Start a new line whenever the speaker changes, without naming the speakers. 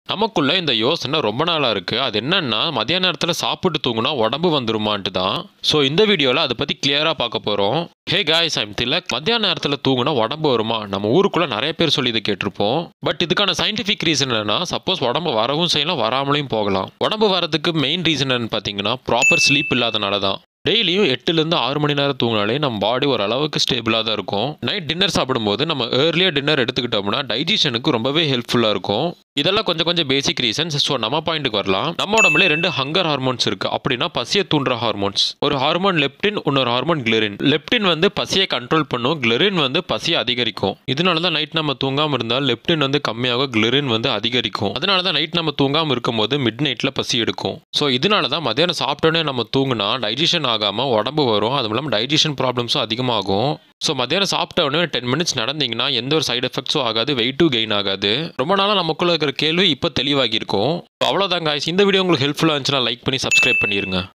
நமக்குள்ள இந்த யோசனை ரொம்ப நாளா இருக்கு அது என்னன்னா மதிய நேரத்தில் சாப்பிட்டு தூங்குனா உடம்பு வந்துருமான்ட்டு தான் ஸோ இந்த வீடியோவில் அதை பற்றி கிளியராக பார்க்க போகிறோம் ஹே காய்ஸ் ஐம் திலக் மத்தியான நேரத்தில் தூங்குனா உடம்பு வருமா நம்ம ஊருக்குள்ள நிறைய பேர் சொல்லி இதை கேட்டிருப்போம் பட் இதுக்கான சயின்டிஃபிக் ரீசன் என்னன்னா சப்போஸ் உடம்பு வரவும் செய்யலாம் வராமலையும் போகலாம் உடம்பு வரதுக்கு மெயின் ரீசன் என்னன்னு பார்த்தீங்கன்னா ப்ராப்பர் ஸ்லீப் இல்லாதனால தான் டெய்லியும் எட்டுலேருந்து ஆறு மணி நேரம் தூங்கினாலே நம்ம பாடி ஒரு அளவுக்கு ஸ்டேபிளாக தான் இருக்கும் நைட் டின்னர் சாப்பிடும்போது நம்ம ஏர்லியாக டின்னர் எடுத்துக்கிட்டோம்னா டைஜஷனுக்கு ரொம்பவே ஹெல்ப்ஃபுல்லாக இருக்கும் இதெல்லாம் கொஞ்சம் கொஞ்சம் பேசிக் ரீசன்ஸ் ஸோ நம்ம பாயிண்ட்டுக்கு வரலாம் நம்ம உடம்புல ரெண்டு ஹங்கர் ஹார்மோன்ஸ் இருக்கு அப்படின்னா பசியை தூண்டுற ஹார்மோன்ஸ் ஒரு ஹார்மோன் லெப்டின் இன்னொரு ஹார்மோன் கிளரின் லெப்டின் வந்து பசியை கண்ட்ரோல் பண்ணும் கிளரின் வந்து பசியை அதிகரிக்கும் இதனால தான் நைட் நம்ம தூங்காமல் இருந்தால் லெப்டின் வந்து கம்மியாகும் கிளரின் வந்து அதிகரிக்கும் அதனால தான் நைட் நம்ம தூங்காமல் இருக்கும்போது மிட் நைட்டில் பசி எடுக்கும் ஸோ இதனால தான் மத்தியானம் சாப்பிட்டோன்னே நம்ம தூங்கினா டைஜஷன் ஆகாமல் உடம்பு வரும் அதுவும் இல்லாமல் டைஜஷன் ப்ராப்ளம்ஸும் அதிகமாகும் ஸோ மத்தியானம் சாப்பிட்ட உடனே டென் மினிட்ஸ் நடந்தீங்கன்னா எந்த ஒரு சைடு எஃபெக்ட்ஸும் ஆகாது வெயிட்டும் கெயின் ஆகாது ரொம்ப நாளாக நமக்குள்ள இருக்கிற கேள்வி இப்போ தெளிவாகி இருக்கும் அவ்வளோதாங்க இந்த வீடியோ உங்களுக்கு ஹெல்ப்ஃபுல்லாக இருந்துச்சுன்னா லைக் பண்ணி சப்ஸ்கிரைப் பண்ணிடுங்க